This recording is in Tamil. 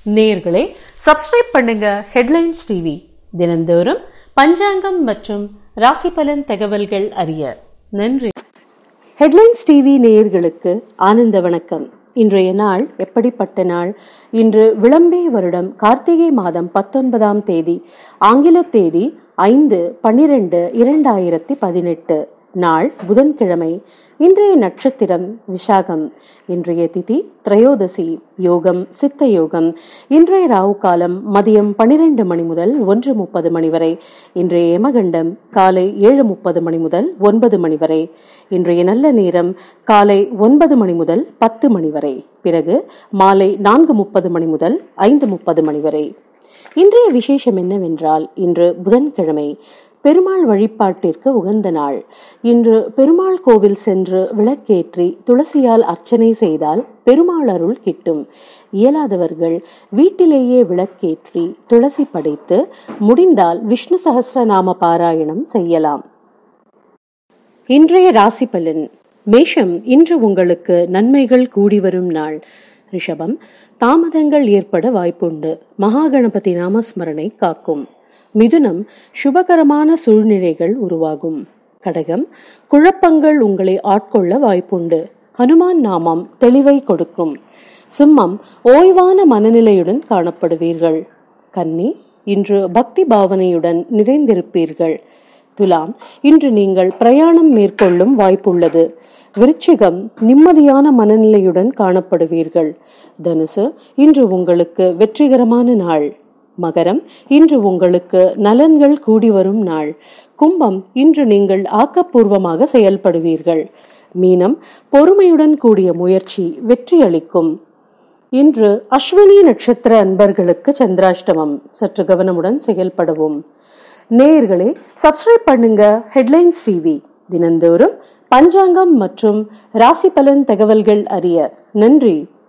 நேயர்களே சப்ஸ்கிரைப் பண்ணுங்க ஹெட்லைன்ஸ் டிவி தினந்தோறும் பஞ்சாங்கம் மற்றும் ராசி பலன் தகவல்கள் அறிய நன்றி ஹெட்லைன்ஸ் டிவி நேயர்களுக்கு ஆனந்த வணக்கம் இன்றைய நாள் எப்படிப்பட்ட நாள் இன்று விளம்பே வருடம் கார்த்திகை மாதம் பத்தொன்பதாம் தேதி ஆங்கில தேதி ஐந்து பன்னிரண்டு இரண்டாயிரத்தி பதினெட்டு நாள் புதன்கிழமை இன்றைய நட்சத்திரம் விஷாகம் இன்றைய திதி திரையோதசி யோகம் சித்த யோகம் இன்றைய ராவு காலம் மதியம் பனிரெண்டு மணி முதல் ஒன்று முப்பது மணி வரை இன்றைய யமகண்டம் காலை ஏழு முப்பது மணி முதல் ஒன்பது மணி வரை இன்றைய நல்ல நேரம் காலை ஒன்பது மணி முதல் பத்து மணி வரை பிறகு மாலை நான்கு முப்பது மணி முதல் ஐந்து முப்பது மணி வரை இன்றைய விசேஷம் என்னவென்றால் இன்று புதன்கிழமை பெருமாள் வழிபாட்டிற்கு உகந்த நாள் இன்று பெருமாள் கோவில் சென்று விளக்கேற்றி துளசியால் அர்ச்சனை செய்தால் பெருமாள் அருள் கிட்டும் இயலாதவர்கள் வீட்டிலேயே விளக்கேற்றி துளசி படைத்து முடிந்தால் விஷ்ணு சகஸ்ரநாம பாராயணம் செய்யலாம் இன்றைய ராசி பலன் மேஷம் இன்று உங்களுக்கு நன்மைகள் கூடி வரும் நாள் ரிஷபம் தாமதங்கள் ஏற்பட வாய்ப்புண்டு மகாகணபதி நாமஸ்மரணை காக்கும் மிதுனம் சுபகரமான சூழ்நிலைகள் உருவாகும் கடகம் குழப்பங்கள் உங்களை ஆட்கொள்ள வாய்ப்புண்டு ஹனுமான் நாமம் தெளிவை கொடுக்கும் சிம்மம் ஓய்வான மனநிலையுடன் காணப்படுவீர்கள் கன்னி இன்று பக்தி பாவனையுடன் நிறைந்திருப்பீர்கள் துலாம் இன்று நீங்கள் பிரயாணம் மேற்கொள்ளும் வாய்ப்புள்ளது விருச்சிகம் நிம்மதியான மனநிலையுடன் காணப்படுவீர்கள் தனுசு இன்று உங்களுக்கு வெற்றிகரமான நாள் மகரம் இன்று உங்களுக்கு நலன்கள் கூடி வரும் நாள் கும்பம் இன்று நீங்கள் ஆக்கப்பூர்வமாக செயல்படுவீர்கள் மீனம் பொறுமையுடன் கூடிய முயற்சி வெற்றி அளிக்கும் இன்று அஸ்வினி நட்சத்திர அன்பர்களுக்கு சந்திராஷ்டமம் சற்று கவனமுடன் செயல்படவும் நேயர்களே சப்ஸ்கிரைப் பண்ணுங்க ஹெட்லைன்ஸ் டிவி தினந்தோறும் பஞ்சாங்கம் மற்றும் ராசி பலன் தகவல்கள் அறிய நன்றி